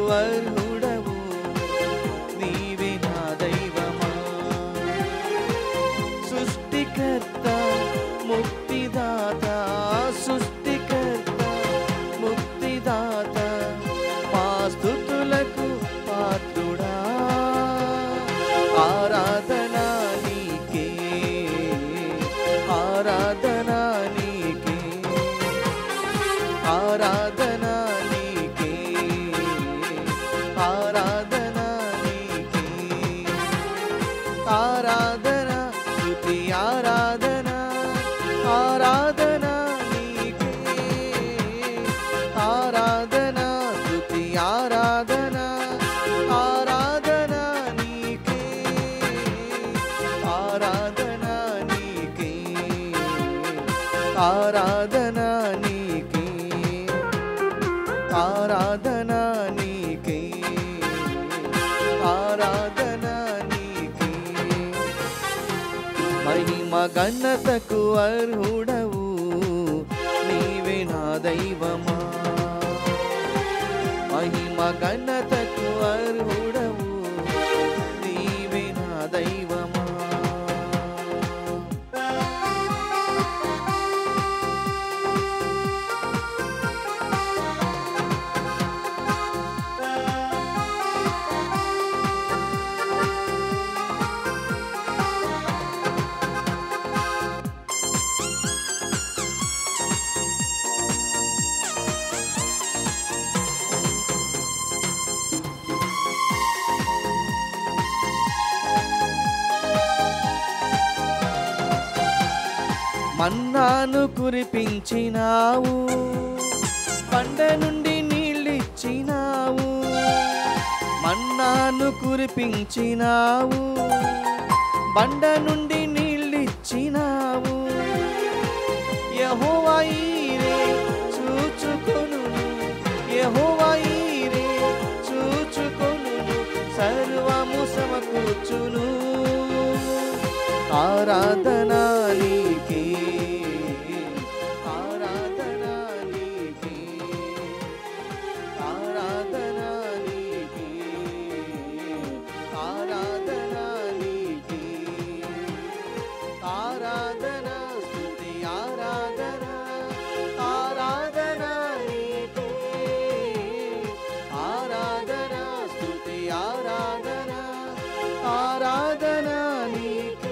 అర్హుడవు నీవే నా దైవమా సృష్టికర్త ముక్తిదాత సృష్టికర్త ముక్తిదాత మా స్థుతులకు పాత్రుడా ఆరాధన నీకే ఆరాధన నీకే ఆరాధన నీకే ఆరాధన నీకే ఆరాధన స్తుతి ఆరాధన ఆరాధన నీకే ఆరాధన స్తుతి ఆరాధన ఆరాధన నీకే ఆరాధన నీకే ఆరాధన నీకే ఆరాధన నీకే ఆరాధన నీకే మహిమ ఘనతకు అర్హుడవు నీవే నా దైవమా మహిమ ఘనతకు అర్హుడవు నీవే నా దైవమా మన్నాను కురిపించినావు పండ నుండి నీళ్ళిచ్చినావు మన్నాను కురిపించినావు బండ నుండి నీళ్ళిచ్చినావు యహోవాయిరే చూచుకొను యహోవాయిరే చూచుకొను సర్వము సమకూర్చును ఆరాధన నీకే ఆరాధన నీకే ఆరాధన నీకే ఆరాధన నీకే ఆరాధన స్తుతి ఆరాధన ఆరాధన నీకే ఆరాధన స్తుతి ఆరాధన ఆరాధన నీకే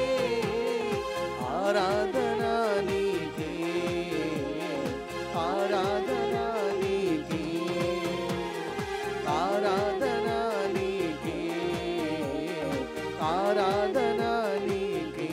ఆరాధన నీకే ఆరాధన నీకే ఆరాధన నీకే ఆరాధన నీకే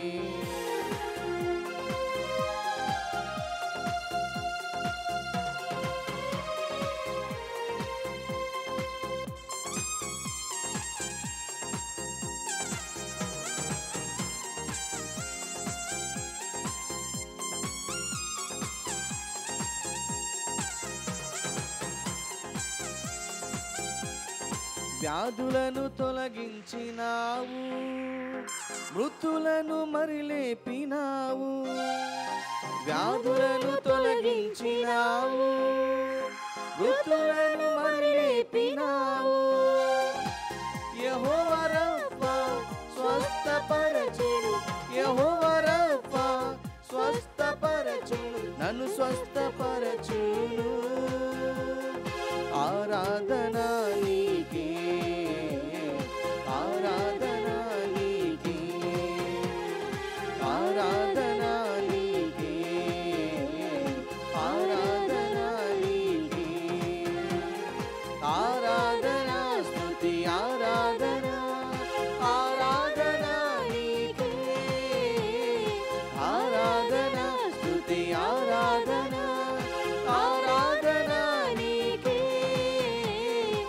వ్యాధులను తొలగించినావు మృతులను మరి లేపినావు వ్యాధులను తొలగించినావు మృతులను మరి లేపినావు యహోవరప్ప స్వస్థపరచును యహోవరప్ప స్వస్థపరచును నన్ను స్వస్థపరచును ఆరాధన నీకే ఆరాధన నీకే ఆరాధన నీకే ఆరాధన నీకే ఆరాధన స్తుతి ఆరాధన ఆరాధన నీకే ఆరాధన స్తుతి ఆరాధన ఆరాధన నీకే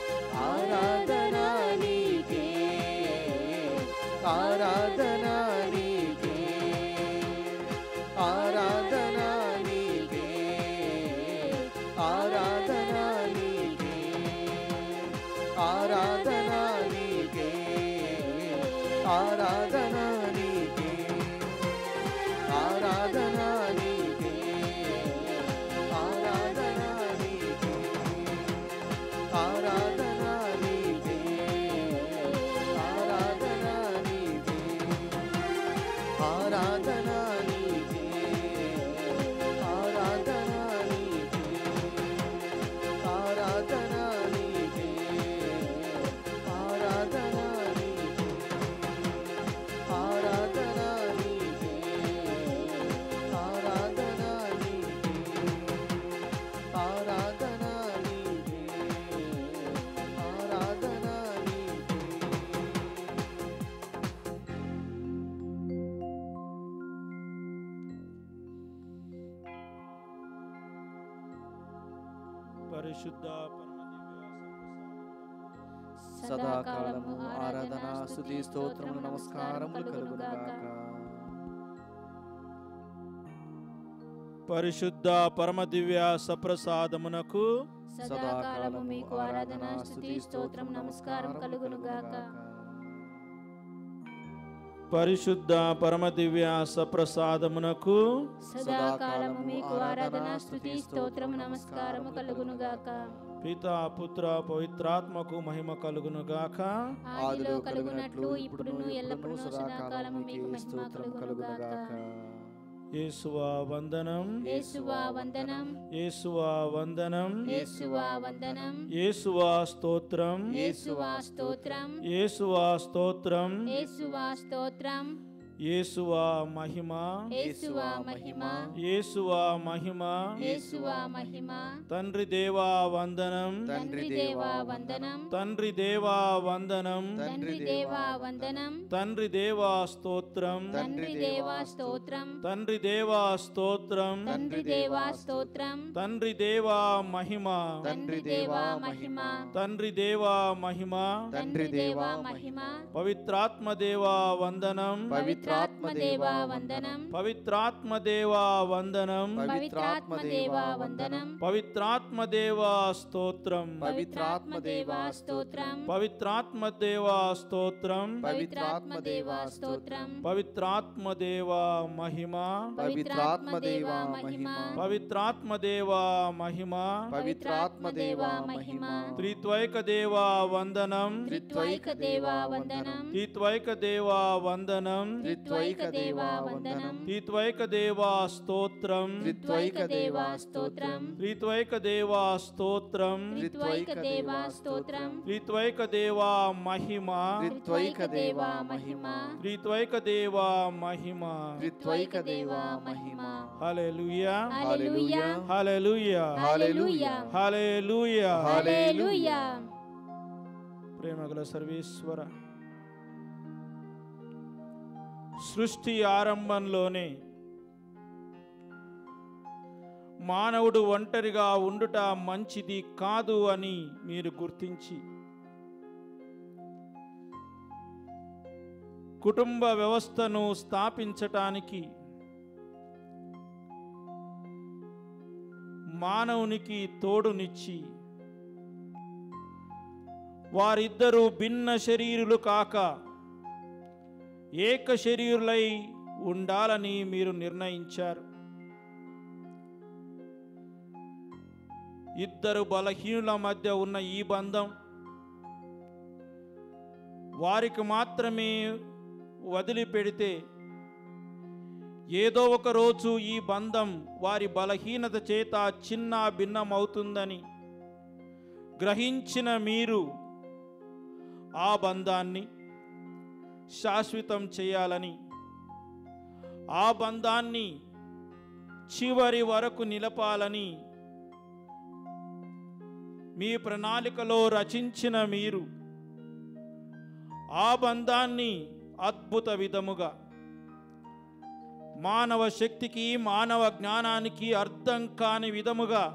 పరిశుద్ధ పరమ సదాకాలము ఆరాధన స్తుతి స్తోత్రములు నమస్కారములు కలుగునుగాక పరిశుద్ధ పరమ దివ్య సప్రసాదమునకు సదాకాలము మీకు ఆరాధన స్తుతి స్తోత్రం నమస్కారం కలుగును గాక పరిశుద్ధ పరమ దివ్య సప్రసాదమునకు సదాకాలము మీకు ఆరాధన స్తుతి స్తోత్రం నమస్కారము కలుగును గాక పిత పుత్ర పవిత్రాత్మకు మహిమ కలుగును గాక ఆదిలో కలుగునట్లు ఇప్పుడును ఎల్లప్పుడూ సదాకాలము మీకు మహిమ కలుగును గాక యేసువా వందనం యేసువా వందనం యేసువా వందనం యేసువా వందనం యేసువా స్తోత్రం యేసువా స్తోత్రం యేసువా స్తోత్రం యేసువా స్తోత్రం యేసువా మహిమ యేసువా మహిమ యేసువా మహిమ యేసువా మహిమ తండ్రి దేవా వందనం తండ్రి దేవా వందనం తండ్రి దేవా వందనం తండ్రి దేవా వందనం తండ్రి దేవా స్తోత్రం తండ్రి దేవా స్తోత్రం తండ్రి దేవా స్తోత్రం తండ్రి దేవా స్తోత్రం తండ్రి దేవా మహిమ తండ్రి దేవా మహిమ తండ్రి దేవా మహిమ తండ్రి దేవా మహిమ పవిత్రాత్మ దేవా వందనం పవిత్రాత్మ దేవా వందనం పవిత్రాత్మ దేవా వందనం పవిత్రాత్మ దేవా వందనం పవిత్రాత్మ దేవా స్తోత్రం పవిత్రాత్మ దేవా స్తోత్రం పవిత్రాత్మ దేవా స్తోత్రం పవిత్రాత్మ దేవా స్తోత్రం పవిత్రాత్మ దేవా మహిమ పవిత్రాత్మ దేవా మహిమ పవిత్రాత్మ దేవా మహిమ పవిత్రాత్మ దేవా మహిమ త్రిత్వైక దేవా వందనం త్రిత్వైక దేవా వందనం త్రిత్వైక దేవా వందనం త్రిత్వైక దేవా వందనం త్రిత్వైక దేవా స్తోత్రం త్రిత్వైక దేవా స్తోత్రం త్రిత్వైక దేవా స్తోత్రం త్రిత్వైక దేవా స్తోత్రం త్రిత్వైక దేవా మహిమ త్రిత్వైక దేవా మహిమ త్రిత్వైక దేవా మహిమ త్రిత్వైక దేవా మహిమ హల్లెలూయా హల్లెలూయా హల్లెలూయా హల్లెలూయా హల్లెలూయా హల్లెలూయా ప్రేమగల సర్వేశ్వర సృష్టి ఆరంభంలోనే మానవుడు ఒంటరిగా ఉండుట మంచిది కాదు అని మీరు గుర్తించి కుటుంబ వ్యవస్థను స్థాపించటానికి మానవునికి తోడునిచ్చి వారిద్దరూ భిన్న శరీరులు కాక ఏక శరీరులై ఉండాలని మీరు నిర్ణయించారు ఇద్దరు బలహీనుల మధ్య ఉన్న ఈ బంధం వారికి మాత్రమే వదిలిపెడితే ఏదో ఒక రోజు ఈ బంధం వారి బలహీనత చేత చిన్న భిన్నమవుతుందని గ్రహించిన మీరు ఆ బంధాన్ని శాశ్వతం చేయాలని ఆ బంధాన్ని చివరి వరకు నిలపాలని మీ ప్రణాళికలో రచించిన మీరు ఆ బంధాన్ని అద్భుత విధముగా మానవ శక్తికి మానవ జ్ఞానానికి అర్థం కాని విధముగా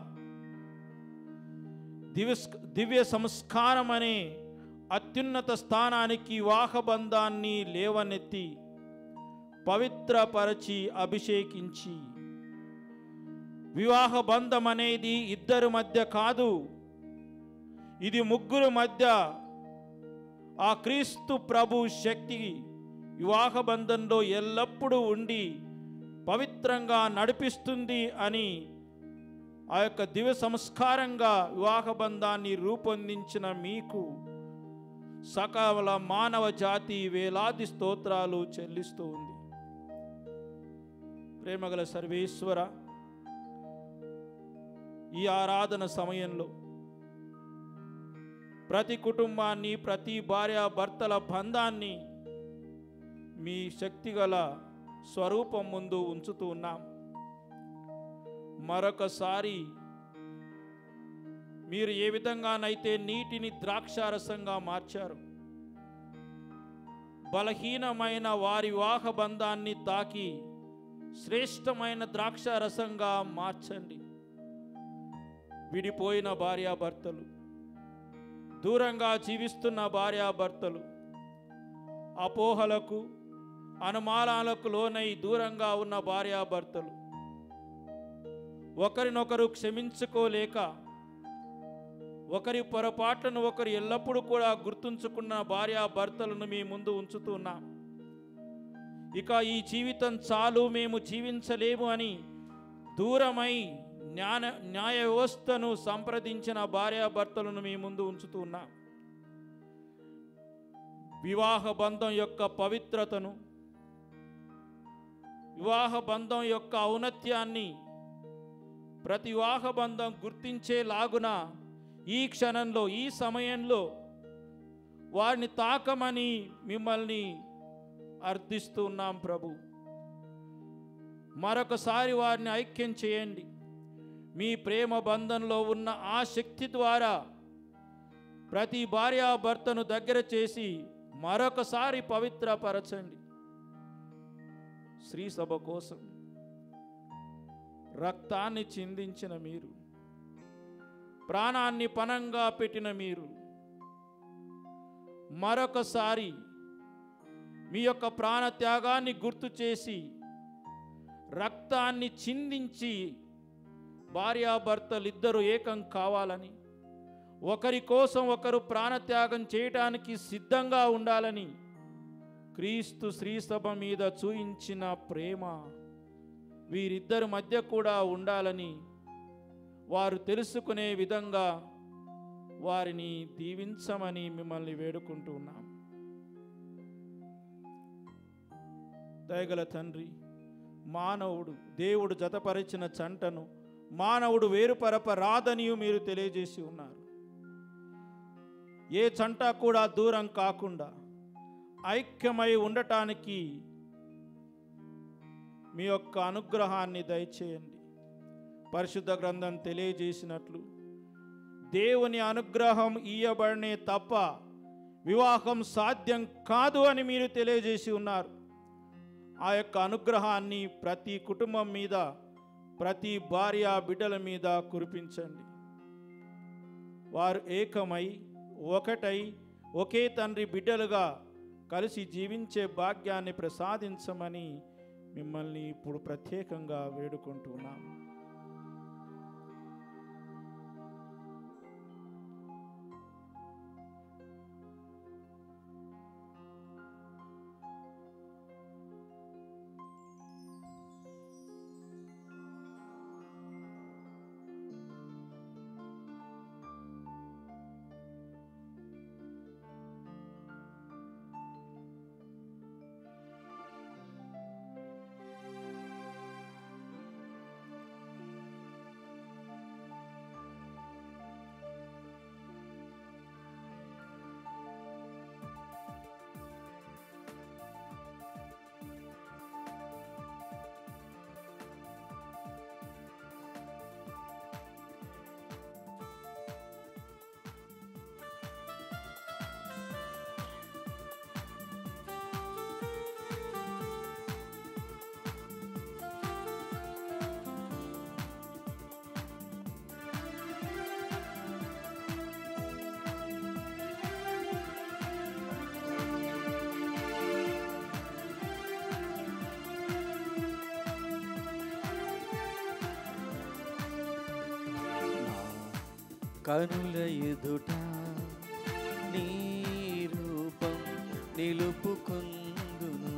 దివ్య దివ్య సంస్కారం అనే అత్యున్నత స్థానానికి వాహబంధాన్ని లేవనెత్తి పవిత్రపరచి అభిషేకించి వివాహ బంధం అనేది ఇద్దరి మధ్య కాదు ఇది ముగ్గురు మధ్య ఆ క్రీస్తు ప్రభు శక్తి వివాహ బంధంలో ఎల్లప్పుడూ ఉండి పవిత్రంగా నడిపిస్తుంది అని ఆ యొక్క దివ్య సంస్కారంగా వివాహ బంధాన్ని రూపొందించిన మీకు సకల మానవ జాతి వేలాది స్తోత్రాలు చెల్లిస్తూ ఉంది ప్రేమగల సర్వేశ్వర ఈ ఆరాధన సమయంలో ప్రతి కుటుంబాన్ని ప్రతి భార్య భర్తల బంధాన్ని మీ శక్తిగల స్వరూపం ముందు ఉంచుతూ ఉన్నాం మరొకసారి మీరు ఏ విధంగానైతే నీటిని ద్రాక్షారసంగా మార్చారు బలహీనమైన వారి వివాహ బంధాన్ని తాకి శ్రేష్టమైన ద్రాక్షారసంగా మార్చండి విడిపోయిన భార్యాభర్తలు దూరంగా జీవిస్తున్న భార్యాభర్తలు అపోహలకు అనుమానాలకు లోనై దూరంగా ఉన్న భార్యాభర్తలు ఒకరినొకరు క్షమించుకోలేక ఒకరి పొరపాట్లను ఒకరు ఎల్లప్పుడూ కూడా గుర్తుంచుకున్న భార్యాభర్తలను మీ ముందు ఉంచుతున్నాం ఇక ఈ జీవితం చాలు మేము జీవించలేము అని దూరమై జ్ఞాన న్యాయ వ్యవస్థను సంప్రదించిన భార్యాభర్తలను మీ ముందు ఉంచుతున్నాం వివాహ బంధం యొక్క పవిత్రతను వివాహ బంధం యొక్క ఔన్నత్యాన్ని ప్రతి వివాహ బంధం గుర్తించేలాగున ఈ క్షణంలో ఈ సమయంలో వారిని తాకమని మిమ్మల్ని అర్థిస్తున్నాం ప్రభు మరొకసారి వారిని ఐక్యం చేయండి మీ ప్రేమ బంధంలో ఉన్న ఆ శక్తి ద్వారా ప్రతి భార్యాభర్తను దగ్గర చేసి మరొకసారి పవిత్రపరచండి శ్రీ సభ కోసం రక్తాన్ని చిందించిన మీరు ప్రాణాన్ని పనంగా పెట్టిన మీరు మరొకసారి మీ యొక్క ప్రాణ త్యాగాన్ని గుర్తు చేసి రక్తాన్ని చిందించి భార్యాభర్తలిద్దరూ ఏకం కావాలని ఒకరి కోసం ఒకరు ప్రాణత్యాగం చేయటానికి సిద్ధంగా ఉండాలని క్రీస్తు శ్రీసభ మీద చూయించిన ప్రేమ వీరిద్దరి మధ్య కూడా ఉండాలని వారు తెలుసుకునే విధంగా వారిని దీవించమని మిమ్మల్ని వేడుకుంటున్నాం దయగల తండ్రి మానవుడు దేవుడు జతపరిచిన చంటను మానవుడు వేరుపరపరాదనియు మీరు తెలియజేసి ఉన్నారు ఏ చంట కూడా దూరం కాకుండా ఐక్యమై ఉండటానికి మీ యొక్క అనుగ్రహాన్ని దయచేయండి పరిశుద్ధ గ్రంథం తెలియజేసినట్లు దేవుని అనుగ్రహం ఇయ్యబడనే తప్ప వివాహం సాధ్యం కాదు అని మీరు తెలియజేసి ఉన్నారు ఆ యొక్క అనుగ్రహాన్ని ప్రతి కుటుంబం మీద ప్రతి భార్య బిడ్డల మీద కురిపించండి వారు ఏకమై ఒకటై ఒకే తండ్రి బిడ్డలుగా కలిసి జీవించే భాగ్యాన్ని ప్రసాదించమని మిమ్మల్ని ఇప్పుడు ప్రత్యేకంగా వేడుకుంటున్నాం కనుల ఎదుట నీ రూపం నిలుపుకుందును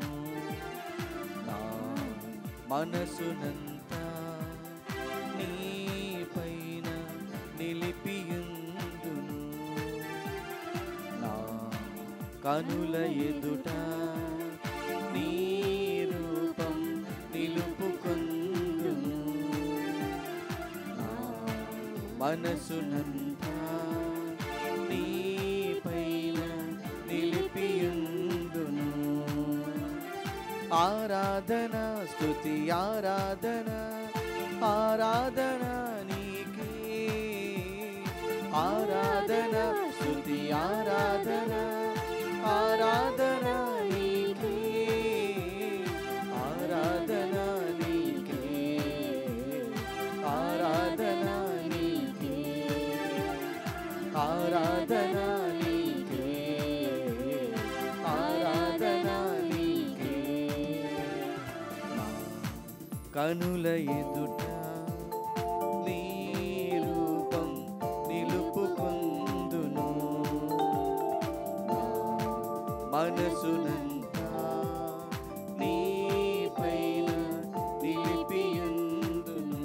నా మనసునంతా నీ పైన నిలిపియుందును నా కనుల ఎదుట నీ రూపం నిలుపుకుందును నా మనసునంతా నీ పైన నిలిపియుందును ఆరాధన స్తుతి ఆరాధన ఆరాధన నీకే ఆరాధన స్తుతి ఆరాధన ఆరాధన నీకే ఆరాధన నీకే ఆరాధన నీకే ఆరాధన నీకే ఆరాధన నీకే నా కనుల ఎదుట నీ రూపం నిలుపుకుందును నా మనసునంతా నీ పైన నిలిపియుందును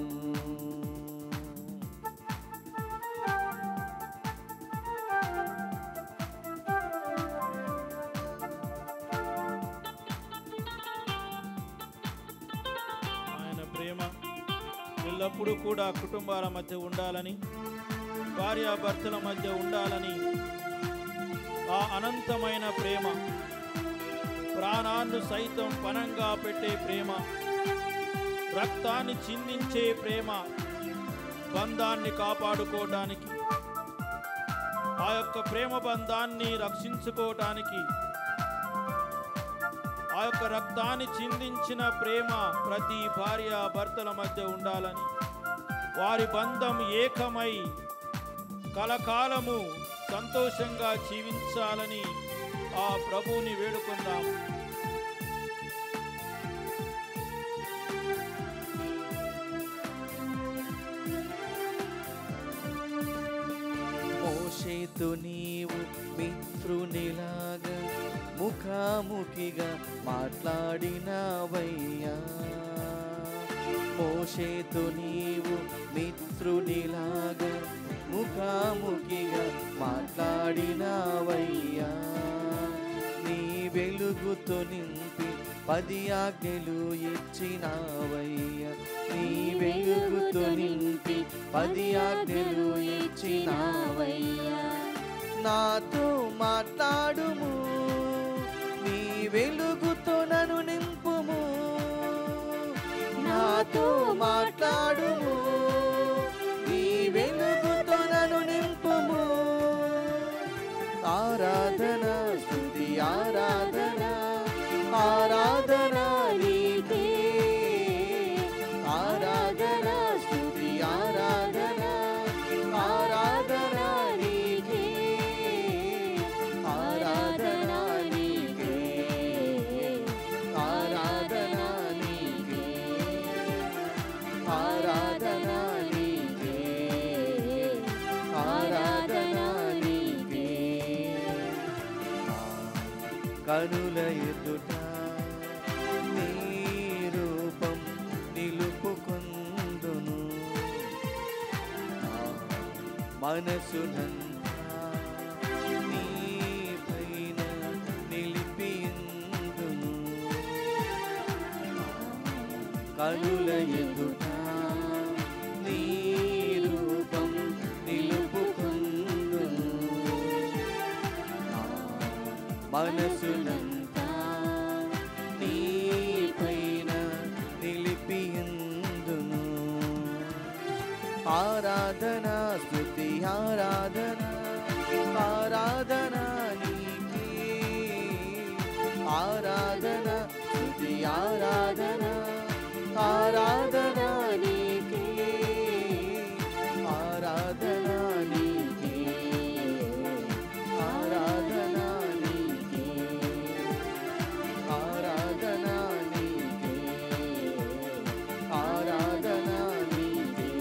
ఆయన ప్రేమ ఎల్లప్పుడూ కూడా కుటుంబాల మధ్య ఉండాలని భార్యాభర్తల మధ్య ఉండాలని ఆ అనంతమైన ప్రేమ ప్రాణాన్ని సైతం పనంగా పెట్టే ప్రేమ రక్తాన్ని చిందించే ప్రేమ బంధాన్ని కాపాడుకోవటానికి ఆ యొక్క ప్రేమ బంధాన్ని రక్షించుకోవటానికి ఆ యొక్క రక్తాన్ని చిందించిన ప్రేమ ప్రతి భార్య భర్తల మధ్య ఉండాలని వారి బంధం ఏకమై కలకాలము సంతోషంగా జీవించాలని ఆ ప్రభువుని వేడుకుందాం మోషేతు నీవు మిత్రునిలాగా ముఖాముఖిగా మాట్లాడినావయ్యా మోషేతు నీవు మిత్రునిలాగా ముఖాముఖిగా మాట్లాడినావయ్యా నీ వెలుగుతో నింపి పది ఆజ్ఞలు ఇచ్చినావయ్యా నీ వెలుగుతో నింపి పది ఆజ్ఞలు ఇచ్చినావయ్యా నాతో మాట్లాడుము నీ వెలుగుతో నన్ను నింపుము నాతో మాట్లాడుము నీ వెలుగుతో నన్ను నింపుము ఆరాధన స్తుతి ఆరాధన ఆరాధన నీకే ఆరాధన స్తుతి ఆరాధన ఆరాధన నీకే ఆరాధన నీకే ఆరాధన నీకే ఆరాధన నీకే ఆరాధన నీకే కనుల ఎదుట నీ రూపం నిలుపుకుందును నా మనసునంతా నీ పైన నిలిపియుందును కనుల ఎదుట నీ రూపం నిలుపుకుందును నా మనసునంతా నీ పైన నిలిపియుందును ఆరాధన స్తుతి ఆరాధన ఆరాధన నీకే ఆరాధన స్తుతి ఆరాధన ఆరాధన నీకే ఆరాధన నీకే ఆరాధన నీకే ఆరాధన నీకే ఆరాధన నీకే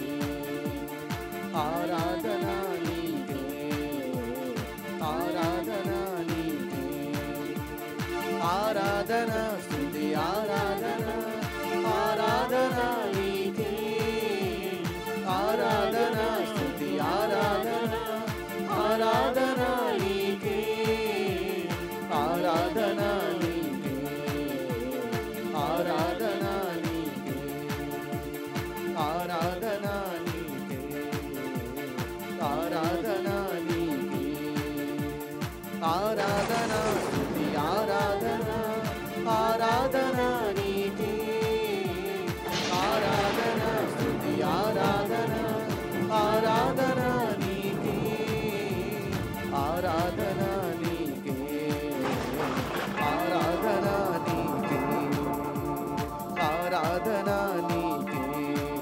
ఆరాధన నీకే ఆరాధన నీకే ఆరాధన స్తుతి ఆరాధన ఆరాధన నీకే ఆరాధన స్తుతి ఆరాధన ఆరాధన నీకే ఆరాధన నీకే ఆరాధన నీకే ఆరాధన నీకే ఆరాధన నీకే ఆరాధన స్తుతి ఆరాధన ఆరాధన నీకే ఆరాధన స్తుతి ఆరాధన ఆరాధన నీకే ఆరాధన నీకే ఆరాధన నీకే ఆరాధన నీకే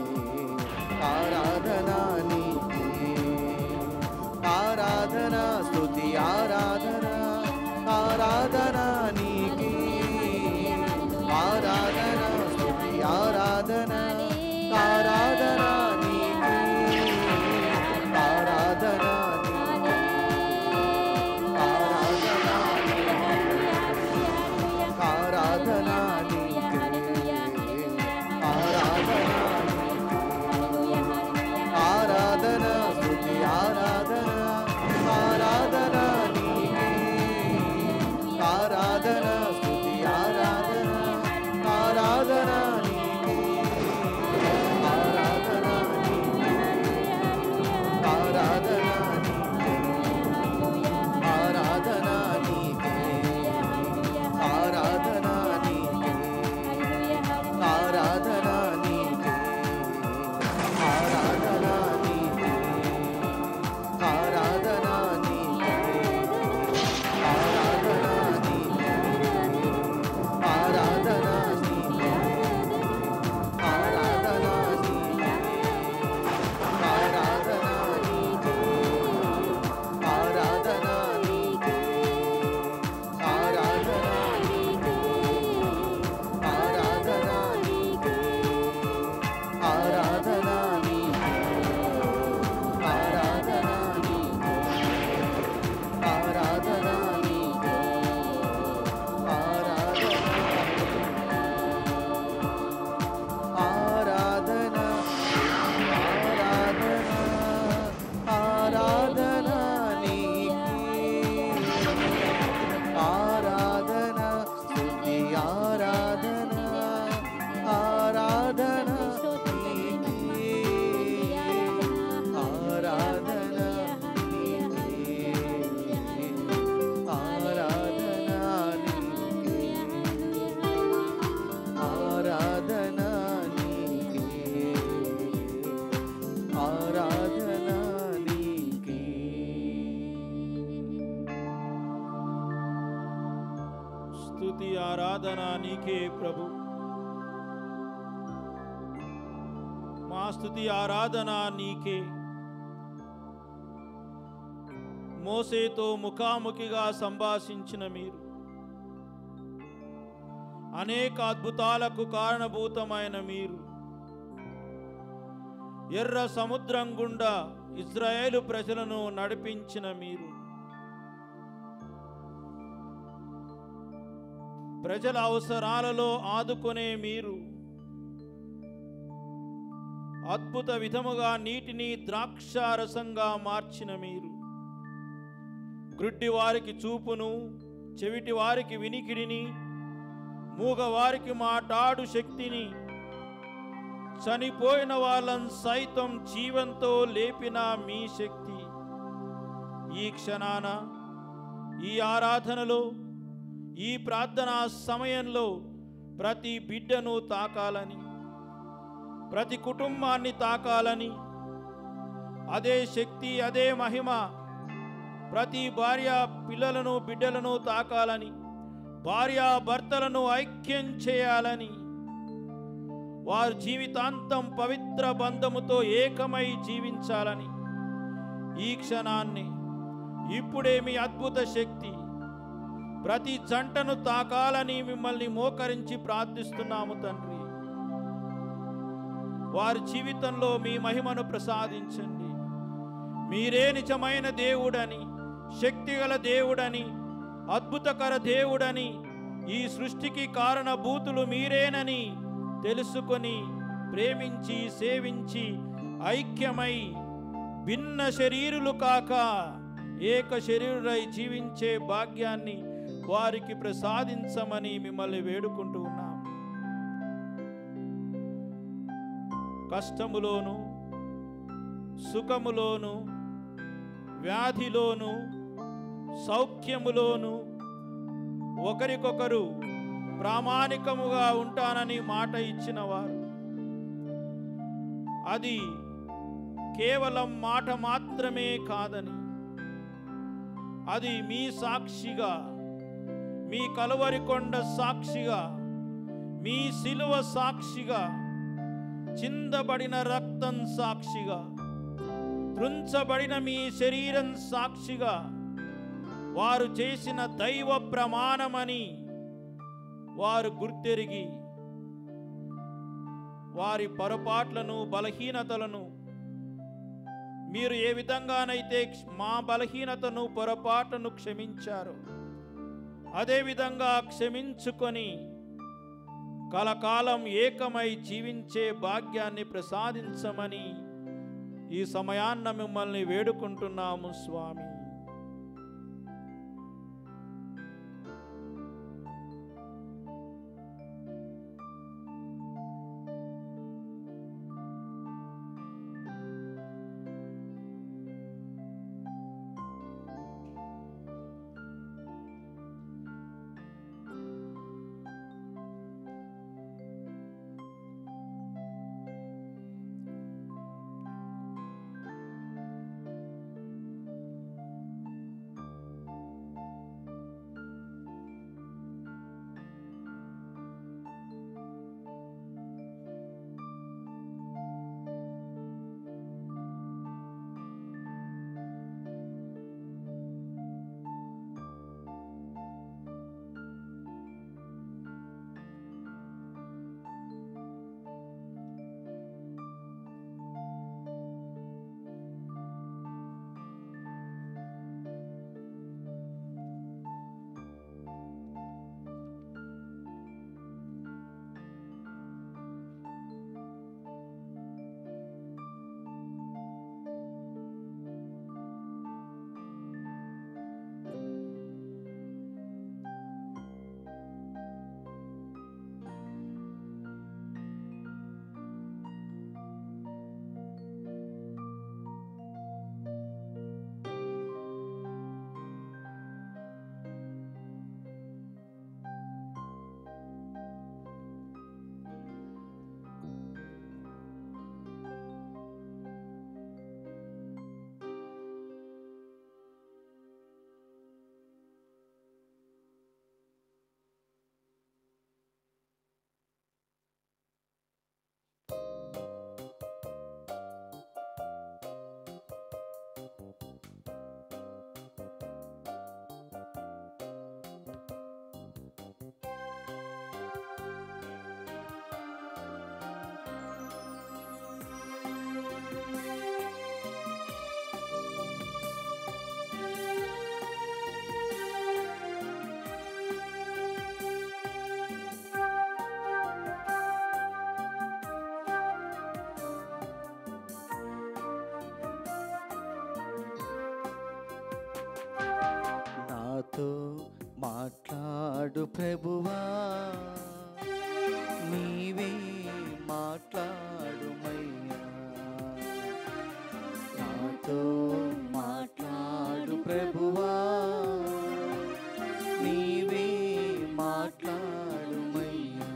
ఆరాధన నీకే ఆరాధన స్తుతి ఆరాధన నీకే ప్రభు మా స్తుతి ఆరాధన నీకే మోసేతో ముఖాముఖిగా సంభాషించిన మీరు అనేక అద్భుతాలకు కారణభూతమైన మీరు ఎర్ర సముద్రం గుండా ఇజ్రాయేలు ప్రజలను నడిపించిన మీరు ప్రజల అవసరాలలో ఆదుకునే మీరు అద్భుత విధముగా నీటిని ద్రాక్షారసంగా మార్చిన మీరు గ్రుడ్డి వారికి చూపును చెవిటి వారికి వినికిడిని మూగవారికి మాటాడు శక్తిని చనిపోయిన వాళ్ళని సైతం జీవంతో లేపిన మీ శక్తి ఈ క్షణాన ఈ ఆరాధనలో ఈ ప్రార్థనా సమయంలో ప్రతి బిడ్డను తాకాలని ప్రతి కుటుంబాన్ని తాకాలని అదే శక్తి అదే మహిమ ప్రతి భార్య పిల్లలను బిడ్డలను తాకాలని భార్య భర్తలను ఐక్యం చేయాలని వారు జీవితాంతం పవిత్ర బంధముతో ఏకమై జీవించాలని ఈ క్షణాన్ని ఇప్పుడే మీ అద్భుత శక్తి ప్రతి జంటను తాకాలని మిమ్మల్ని మోకరించి ప్రార్థిస్తున్నాము తండ్రి వారి జీవితంలో మీ మహిమను ప్రసాదించండి మీరే నిజమైన దేవుడని శక్తిగల దేవుడని అద్భుతకర దేవుడని ఈ సృష్టికి కారణభూతులు మీరేనని తెలుసుకొని ప్రేమించి సేవించి ఐక్యమై భిన్న శరీరులు కాక ఏక శరీరులై జీవించే భాగ్యాన్ని వారికి ప్రసాదించమని మిమ్మల్ని వేడుకుంటూ ఉన్నాం కష్టములోను సుఖములోను వ్యాధిలోను సౌఖ్యములోను ఒకరికొకరు ప్రామాణికముగా ఉంటానని మాట ఇచ్చిన వారు అది కేవలం మాట మాత్రమే కాదని అది మీ సాక్షిగా మీ కలువరి కొండ సాక్షిగా మీ శిలువ సాక్షిగా చిందబడిన రక్తం సాక్షిగా త్రుంచబడిన మీ శరీరం సాక్షిగా వారు చేసిన దైవ ప్రమాణమని వారు గుర్తెరిగి వారి పొరపాట్లను బలహీనతలను మీరు ఏ విధంగానైతే క్ష- మా బలహీనతను పొరపాటును క్షమించారు అదేవిధంగా క్షమించుకొని కలకాలం ఏకమై జీవించే భాగ్యాన్ని ప్రసాదించమని ఈ సమయాన్న మిమ్మల్ని వేడుకుంటున్నాము స్వామి మాట్లాడు ప్రభువా నీవే మాట్లాడుమయ్యా నాతో మాట్లాడు ప్రభువా నీవే మాట్లాడుమయ్యా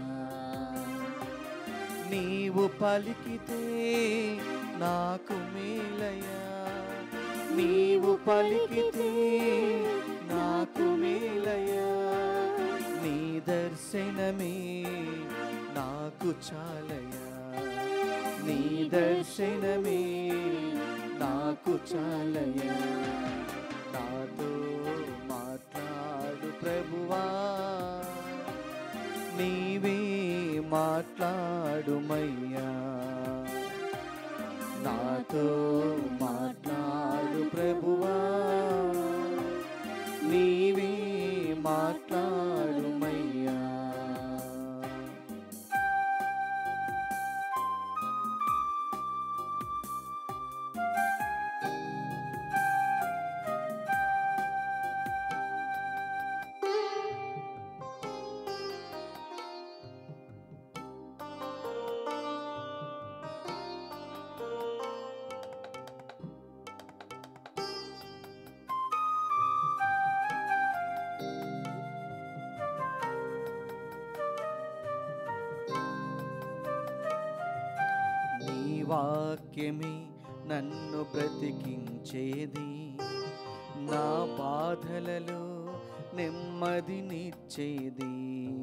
నీవు పలికితే నాకు మేలయ్యా నీవు పలికితే నాకు మేలయ్యా నీ దర్శనమే నాకు చాలయ్యా నీ దర్శనమే నాకు చాలయ్యా నాతో మాట్లాడు ప్రభువా నీవే మాట్లాడుమయ్యా నాతో మాట్లాడు ప్రభువా నీవే మాట్లాడుమయ్యా నీ వాక్యమే నన్ను బ్రతికించేది నా బాధలలో నెమ్మదినిచ్చేది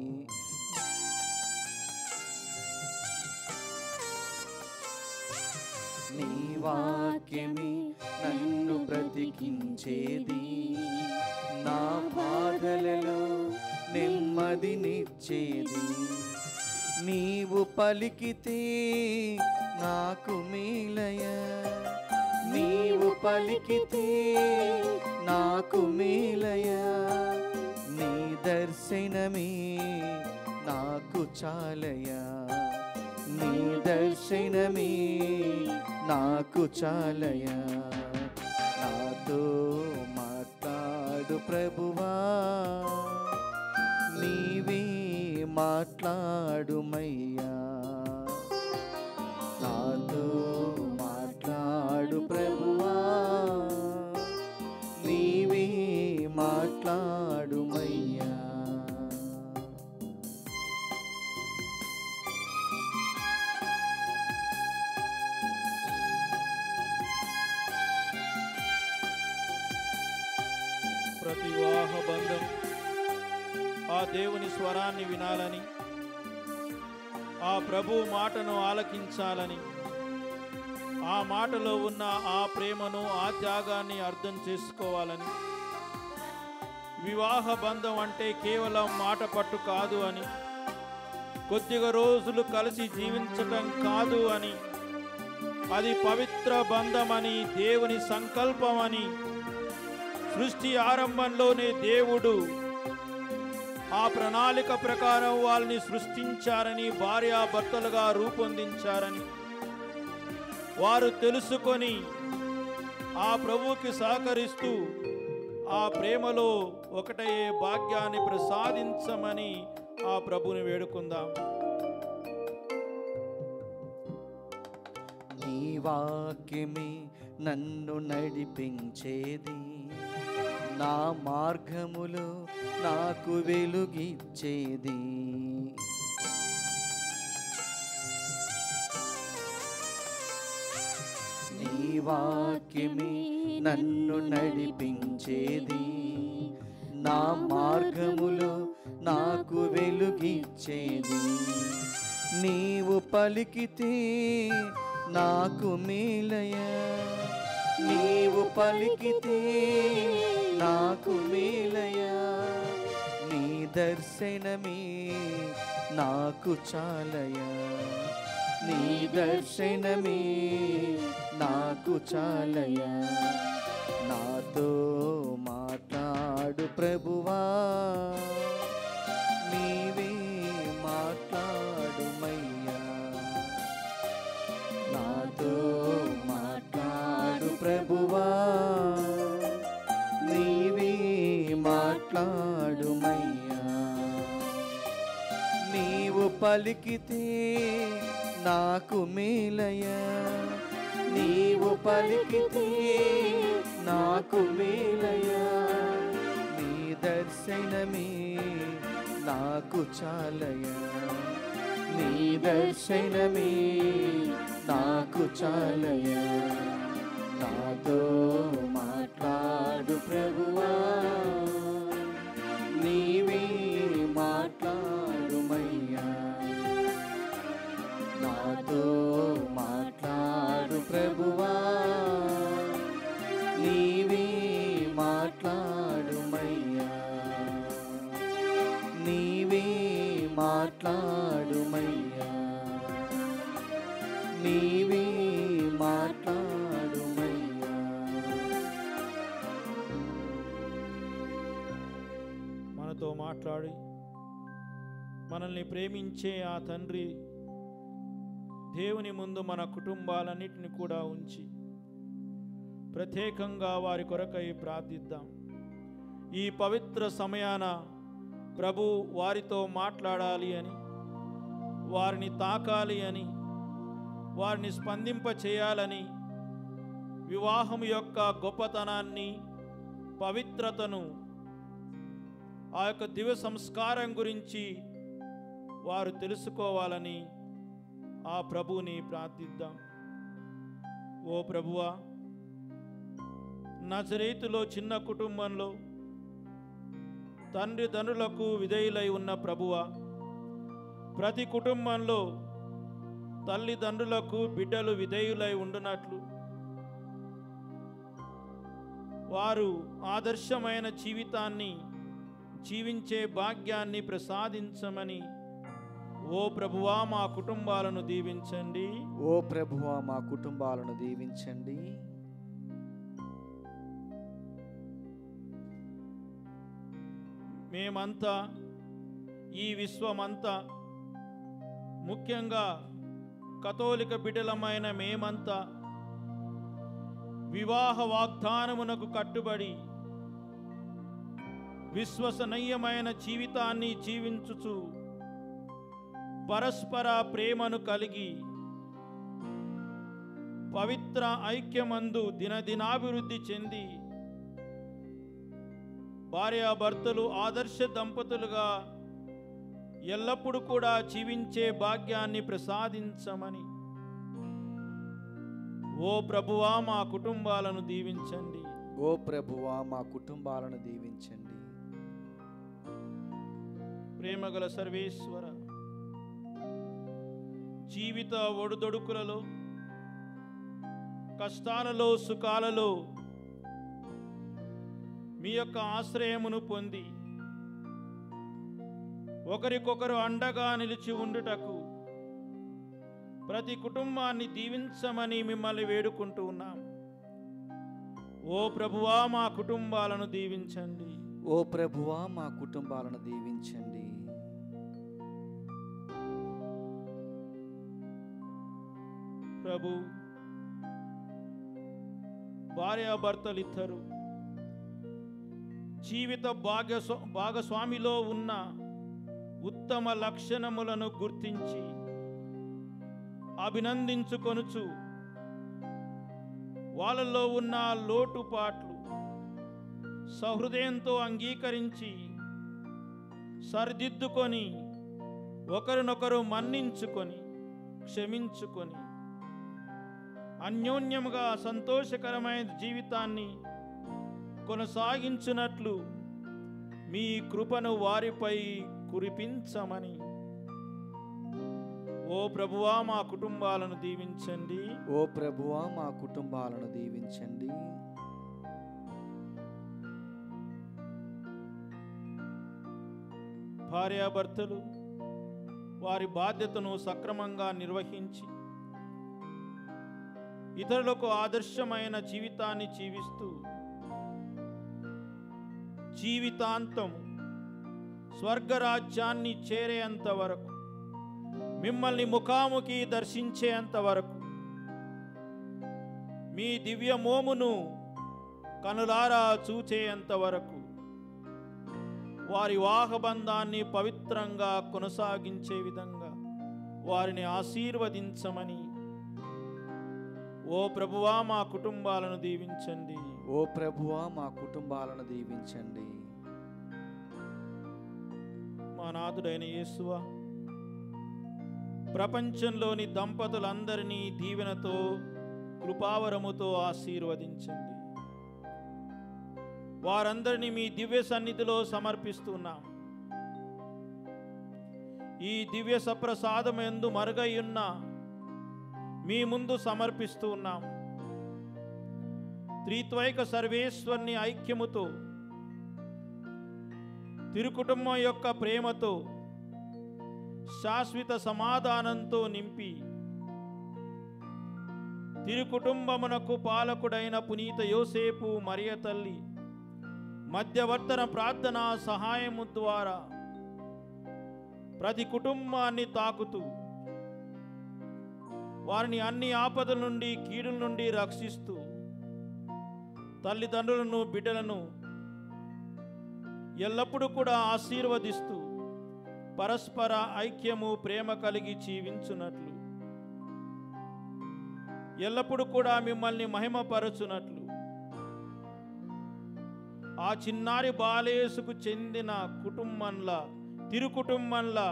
నీ వాక్యమే నన్ను బ్రతికించేది నా బాధలలో నెమ్మదినిచ్చేది నీవు పలికితే నాకు మేలయ నీవు పలికితే నాకు మేలయ నీ దర్శనమే నాకు చాలయా నీ దర్శనమే నాకు చాలయా నాతో మాట్లాడు ప్రభువా నీవే మాట్లాడుమయ్యా నాతో మాట్లాడు ప్రభువా నీవే మాట్లాడుమయ్యా ప్రతి వివాహ బంధం ఆ దేవుని స్వరాన్ని వినాలని ఆ ప్రభు మాటను ఆలకించాలని ఆ మాటలో ఉన్న ఆ ప్రేమను ఆ త్యాగాన్ని అర్థం చేసుకోవాలని వివాహ బంధం అంటే కేవలం మాట పట్టు కాదు అని కొద్దిగా రోజులు కలిసి జీవించటం కాదు అని అది పవిత్ర బంధమని దేవుని సంకల్పమని సృష్టి ఆరంభంలోనే దేవుడు ఆ ప్రణాళిక ప్రకారం వాళ్ళని సృష్టించారని భార్యాభర్తలుగా రూపొందించారని వారు తెలుసుకొని ఆ ప్రభువుకి సహకరిస్తూ ఆ ప్రేమలో ఒకటయ్యే భాగ్యాన్ని ప్రసాదించమని ఆ ప్రభుని వేడుకుందాం నీ వాక్యమే నన్ను నడిపించేది నా మార్గములు నాకు వెలుగిచ్చేది నీ వాక్యమే నన్ను నడిపించేది నా మార్గములు నాకు వెలుగిచ్చేది నీవు పలికితే నాకు మేలయ నీవు పలికితే నాకు మేలయ నీ దర్శనమే నాకు చాలయా నీ దర్శనమే నాకు చాలయా నాతో మాట్లాడు ప్రభువా నీవే మాట్లాడుమయ్యా నాతో మాట్లాడు ప్రభువా నీవే మాట్లాడుమయ్యా పలికితే నాకు మేలయ్యా నీవు పలికితే నాకు మేలయ్యా నీ దర్శనమే నాకు చాలయ్యా నీ దర్శనమే నాకు చాలయ్యా నాతో మాట్లాడు ప్రభువా నీవే మాట్లాడుమయ్యా నాతో మాట్లాడు ప్రభువా నీవే మాట్లాడుమయ్యా నీవే మాట్లాడుమయ్యా నీవే మాట్లాడుమయ్యా మనతో మాట్లాడి మనల్ని ప్రేమించే ఆ తండ్రి దేవుని ముందు మన కుటుంబాలన్నిటిని కూడా ఉంచి ప్రత్యేకంగా వారి కొరకై ప్రార్థిద్దాం ఈ పవిత్ర సమయాన ప్రభు వారితో మాట్లాడాలి అని వారిని తాకాలి అని వారిని స్పందింప చేయాలని వివాహం యొక్క గొప్పతనాన్ని పవిత్రతను ఆ యొక్క దివ్య సంస్కారం గురించి వారు తెలుసుకోవాలని ఆ ప్రభువుని ప్రార్థిద్దాం ఓ ప్రభువా నజరేతులో చిన్న కుటుంబంలో తండ్రి తండ్రులకు విధేయులై ఉన్న ప్రభువా ప్రతి కుటుంబంలో తల్లిదండ్రులకు బిడ్డలు విధేయులై ఉండునట్లు వారు ఆదర్శమైన జీవితాన్ని జీవించే భాగ్యాన్ని ప్రసాదించమని ఓ ప్రభువా మా కుటుంబాలను దీవించండి ఓ ప్రభువా మా కుటుంబాలను దీవించండి మేమంతా ఈ విశ్వమంతా ముఖ్యంగా కథోలిక బిడ్డలమైన మేమంతా వివాహ వాగ్దానమునకు కట్టుబడి విశ్వసనీయమైన జీవితాన్ని జీవించుచు పరస్పర ప్రేమను కలిగి పవిత్ర ఐక్యమందు దినదినాభివృద్ధి చెంది భార్యాభర్తలు ఆదర్శ దంపతులుగా ఎల్లప్పుడూ కూడా జీవించే భాగ్యాన్ని ప్రసాదించమని ఓ ప్రభువా మా కుటుంబాలను దీవించండి ఓ ప్రభువా మా కుటుంబాలను దీవించండి ప్రేమగల సర్వేశ్వర జీవిత ఒడుదొడుకులలో కష్టాలలో సుఖాలలో మీ యొక్క ఆశ్రయమును పొంది ఒకరికొకరు అండగా నిలిచి ఉండుటకు ప్రతి కుటుంబాన్ని దీవించమని మిమ్మల్ని వేడుకుంటూ ఉన్నాం ఓ ప్రభువా మా కుటుంబాలను దీవించండి ఓ ప్రభువా మా కుటుంబాలను దీవించండి ప్రభు భార్యాభర్తలు ఇద్దరు జీవిత భాగస్వా భాగస్వామిలో ఉన్న ఉత్తమ లక్షణములను గుర్తించి అభినందించుకొనుచు వాళ్ళలో ఉన్న లోటుపాట్లు సహృదయంతో అంగీకరించి సరిదిద్దుకొని ఒకరినొకరు మన్నించుకొని క్షమించుకొని అన్యోన్యముగా సంతోషకరమైన జీవితాన్ని కొనసాగించున్నట్లు మీ కృపను వారిపై కురిపించమని ఓ ప్రభువా మా కుటుంబాలను దీవించండి ఓ ప్రభువా మా కుటుంబాలను దీవించండి భార్యాభర్తలు వారి బాధ్యతను సక్రమంగా నిర్వహించి ఇతరులకు ఆదర్శమైన జీవితాన్ని జీవిస్తూ జీవితాంతం స్వర్గరాజ్యాన్ని చేరేంత వరకు మిమ్మల్ని ముఖాముఖి దర్శించేంత వరకు మీ దివ్య మోమును కనులారా చూచేంత వరకు వారి వాహబంధాన్ని పవిత్రంగా కొనసాగించే విధంగా వారిని ఆశీర్వదించమని ఓ ప్రభువా మా కుటుంబాలను దీవించండి ఓ ప్రభువా మా కుటుంబాలను దీవించండి మా నాథుడైన యేసువా ప్రపంచంలోని దంపతులందరినీ దీవెనతో కృపావరముతో ఆశీర్వదించండి వారందరినీ మీ దివ్య సన్నిధిలో సమర్పిస్తున్నాం ఈ దివ్య సప్రసాదం ఎందు మరుగయ్యున్న మీ ముందు సమర్పిస్తూ ఉన్నాం త్రిత్వైక సర్వేశ్వరుని ఐక్యముతో తిరుకుటుంబం యొక్క ప్రేమతో శాశ్వత సమాధానంతో నింపి తిరుకుటుంబమునకు పాలకుడైన పునీత యోసేపు మరియ తల్లి మధ్యవర్తన ప్రార్థన సహాయము ద్వారా ప్రతి కుటుంబాన్ని తాకుతూ వారిని అన్ని ఆపదల నుండి కీడుల నుండి రక్షిస్తూ తల్లిదండ్రులను బిడ్డలను ఎల్లప్పుడూ కూడా ఆశీర్వదిస్తూ పరస్పర ఐక్యము ప్రేమ కలిగి జీవించున్నట్లు ఎల్లప్పుడూ కూడా మిమ్మల్ని మహిమపరచునట్లు ఆ చిన్నారి బాలేసుకు చెందిన కుటుంబంలా తిరుకుటుంబంలా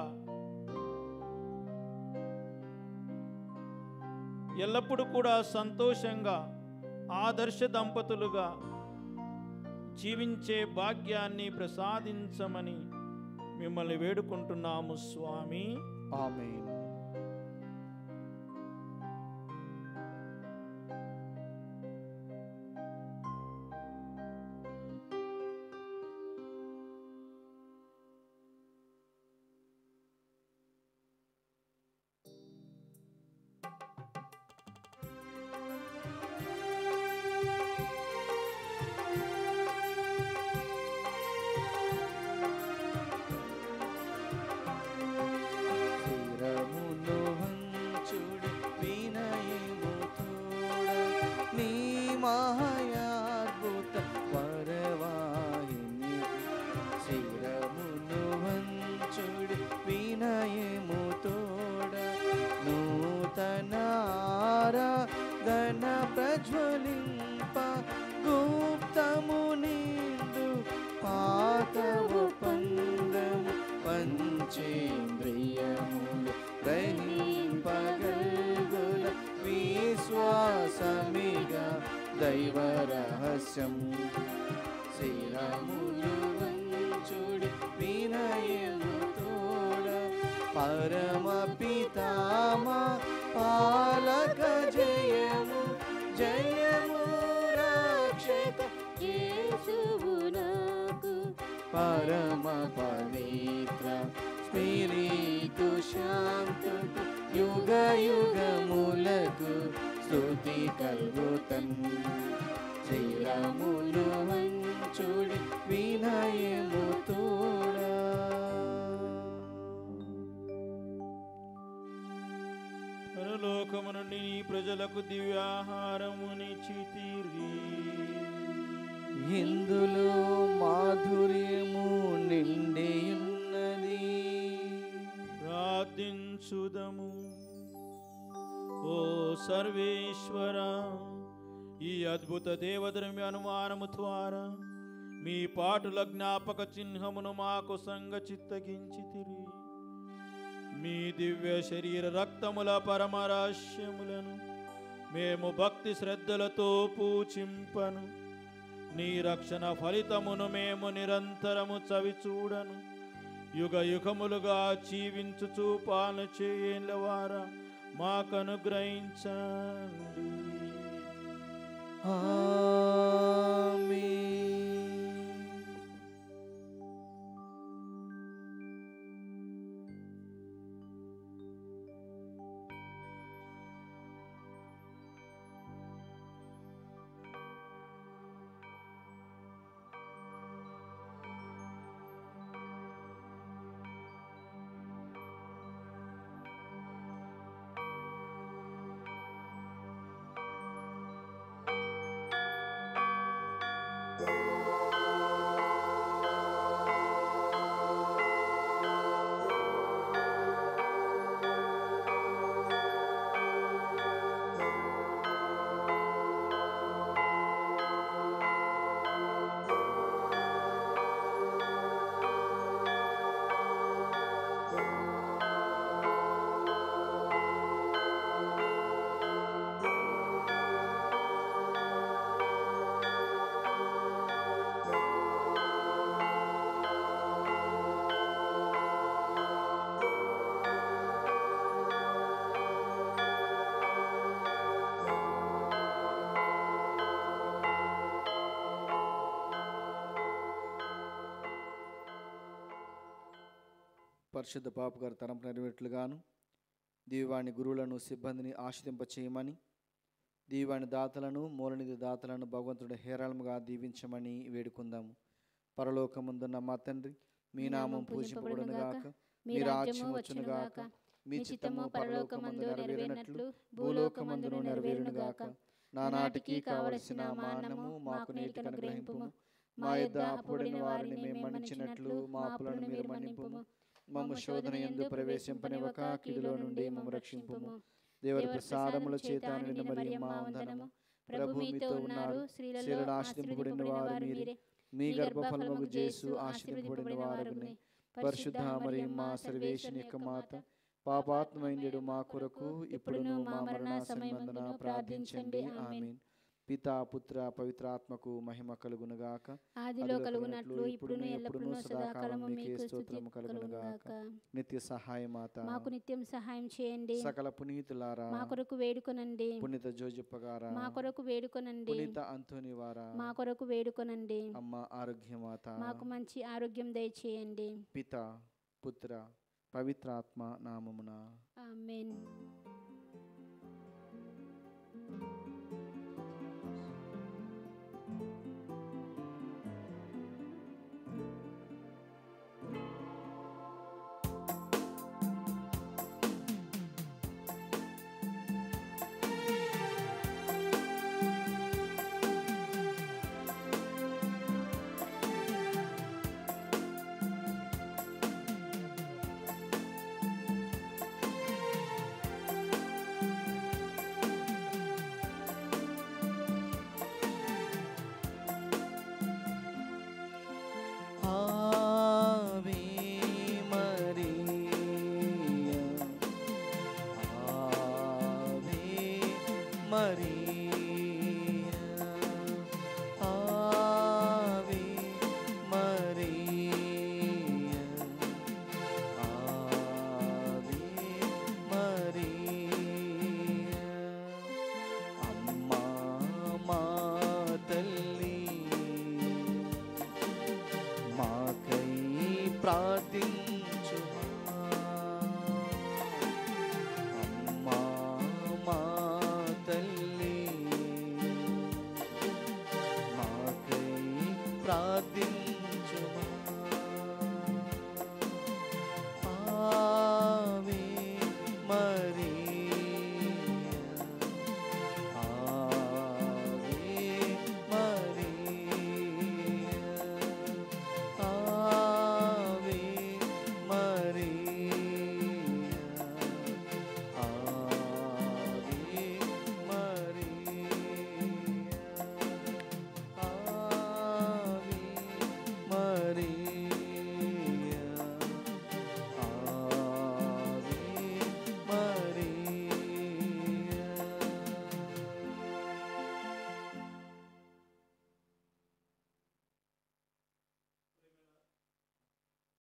ఎల్లప్పుడూ కూడా సంతోషంగా ఆదర్శ దంపతులుగా జీవించే భాగ్యాన్ని ప్రసాదించమని మిమ్మల్ని వేడుకుంటున్నాము స్వామి ఆమేన్ శిరమును వంచుడి వినయము తోడ నీ మహాయాద్భుత వరవాహిని శిరమును వంచుడి వినయము తోడ నూతన ఆరాధన ప్రజ్వలింప గుప్తము నిందు పాతవు పందము పంచేంద్రియములు గ్రహింపగల్గుల విశ్వాసమిగా దైవ రహస్యం శ్రీరాములు వంచుడి వినయము తోడ పరమ పితామా పాలక జయము జయము రక్షక యేసువు నాకు పరమ పవిత్ర స్పిరితు శాంతుకు యుగ యుగములకు స్తుతి కల్గుతన్ శ్రీరాములు వంచుడి వినయము తోడా పరలోకము నుండి నీ ప్రజలకు దివ్యాహారమునిచ్చితిరి ఇందులో మాధుర్యము నిండి ఉన్నది ప్రార్థించుదము ఓ సర్వేశ్వర ఈ అద్భుత దేవద్రవ్య అనుమానము ద్వారా మీ పాటుల జ్ఞాపక చిహ్నమును మాకు సంగ చిత్తగించితిరి మీ దివ్య శరీర రక్తముల పరమరహస్యములను మేము భక్తి శ్రద్ధలతో పూచింపను నీ రక్షణ ఫలితమును మేము నిరంతరము చవిచూడను యుగ యుగములుగా జీవించుచు పాలన చేయల వారా మాకు అనుగ్రహించండి ఆమేన్ ఓ పరిశుద్ధ పాపు గారి తరంపు నెరవేట్లుగాను దీవాణి గురువులను సిబ్బందిని ఆశ్రదింప చేయమని దీవాణి దాతలను మూలనిధి దాతలను భగవంతుడు హేరాళముగా దీవించమని వేడుకుందాము పరలోకముందున్న మా తండ్రి మీ నామం పూజింపబడును గాక మీ రాజ్యము వచ్చును గాక మీ చిత్తము పరలోకమందు నెరవేరినట్లు భూలోకమందును నెరవేరును గాక నానాటికి కావలసిన మానము మాకు నేటికి అనుగ్రహింపుము మా యొద్ద అప్పుడైన వారిని మేము మన్నించినట్లు మా అప్పులను మీరు మన్నింపుము మమ్ము శోధన ఎందు ప్రవేశింపనివ్వక కీడులో నుండి మమ్ము రక్షింపుము దేవుడి ప్రసాదముల చేత నిండిన మరియు మా వందనము ప్రభు మీతో ఉన్నారు స్త్రీలలో ఆశ్రయింపబడిన వారు మీరే మీ గర్భఫలముకు జేసు ఆశ్రయింపబడిన వారునే పరిశుద్ధ మరియు మా సర్వేశ్వని యొక్క మాత పాపాత్మైండు మా కొరకు ఇప్పుడును మా మరణ సమయమందున ప్రార్థించండి ఆమేన్ పితా పుత్ర పవిత్రాత్మకు మహిమ కలుగునుగాక ఆదిలో కలుగునట్లు ఇప్పుడును ఎల్లప్పుడూ సదాకాలము మీకు స్తుతి కలుగునుగాక నిత్య సహాయమాత మాకు నిత్యం సహాయం చేయండి సకల పునీతులారా మా కొరకు వేడుకొనండి పునీత జోజప్పగారా మా కొరకు వేడుకొనండి పునీత అంతోని వారా మా కొరకు వేడుకొనండి అమ్మ ఆరోగ్యమాత మాకు మంచి ఆరోగ్యం దయచేయండి పిత పుత్ర పవిత్రాత్మ నామమున ఆమేన్ ఆవే మరియా ఆవే మరియా ఆవే మరియా ఆవే మరియా అమ్మా మా తల్లి మాకై ప్రార్థించుమా అమ్మా మా తల్లి మాకై ప్రార్థించుమా